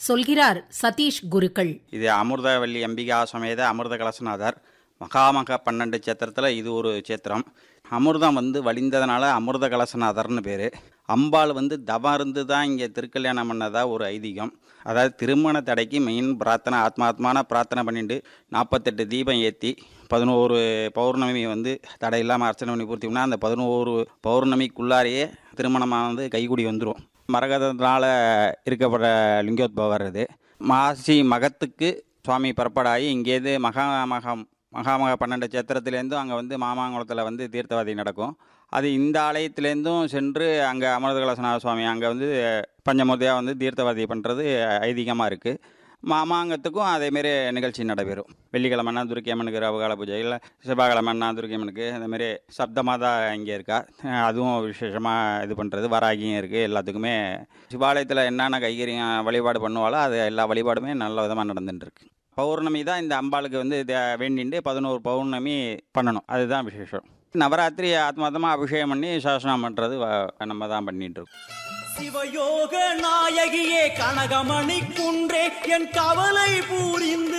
சொல்கிறார் சதீஷ் குருக்கள் இது அமிர்தவல்லி அம்பிகா சமேத அமிர்த கலசநாதர் மகாமக பன்னெண்டு சேத்திரத்தில் இது ஒரு சேத்திரம் அமிர்தம் வந்து வழிந்ததுனால அமிர்த கலசநாதர்னு பேர் அம்பாள் வந்து தவம் இருந்து தான் இங்கே திருக்கல்யாணம் பண்ணதா ஒரு ஐதீகம் அதாவது திருமண தடைக்கு மெயின் பிரார்த்தனை ஆத்மாத்மான பிரார்த்தனை பண்ணிட்டு நாற்பத்தெட்டு தீபம் ஏற்றி பதினோரு பௌர்ணமி வந்து தடை இல்லாமல் அர்ச்சனை பண்ணி பூர்த்தி பண்ணால் அந்த பதினோரு பௌர்ணமிக்குள்ளாரையே திருமணமானது கைகூடி வந்துடும் மரகதத்தினால் இருக்கப்படுற லிங்கோத்பவர் இது மாசி மகத்துக்கு சுவாமி புறப்படாகி இங்கேருந்து மகாமகம் மகாமக பன்னெண்டு சேத்திரத்துலேருந்தும் அங்கே வந்து மாமாங்குளத்தில் வந்து தீர்த்தவாதி நடக்கும் அது இந்த ஆலயத்துலேருந்தும் சென்று அங்கே அமிர்தகலசநாத சுவாமி அங்கே வந்து பஞ்சமூர்த்தியாக வந்து தீர்த்தவாதி பண்ணுறது ஐதீகமாக இருக்குது மாமாங்கத்துக்கும் அதேமாரி நிகழ்ச்சி நடைபெறும் வெள்ளிக்கிழமைனா துர்க்கி அம்மனுக்கு ரவகால பூஜை இல்லை செவ்வாய்க்கிழமைனா துர்க்கி அம்மனுக்கு அந்தமாரி சப்தமாக இங்கே இருக்கா அஹ் அதுவும் விசேஷமாக இது பண்ணுறது வராகியும் இருக்குது எல்லாத்துக்குமே சிவாலயத்தில் என்னென்ன கைகரியம் வழிபாடு பண்ணுவாலோ அது எல்லா வழிபாடுமே நல்ல விதமாக நடந்துட்டு இருக்கு பௌர்ணமி தான் இந்த அம்பாளுக்கு வந்து இதை வேண்டிட்டு பதினோரு பௌர்ணமி பண்ணணும் அதுதான் விசேஷம் நவராத்திரி ஆத்மார்த்தமாக அபிஷேகம் பண்ணி சாசனம் பண்ணுறது வ- நம்ம தான் பண்ணிட்டு இருக்கோம் சிவயோக நாயகியே கனகமணி குன்றே என் கவலை பூரிந்து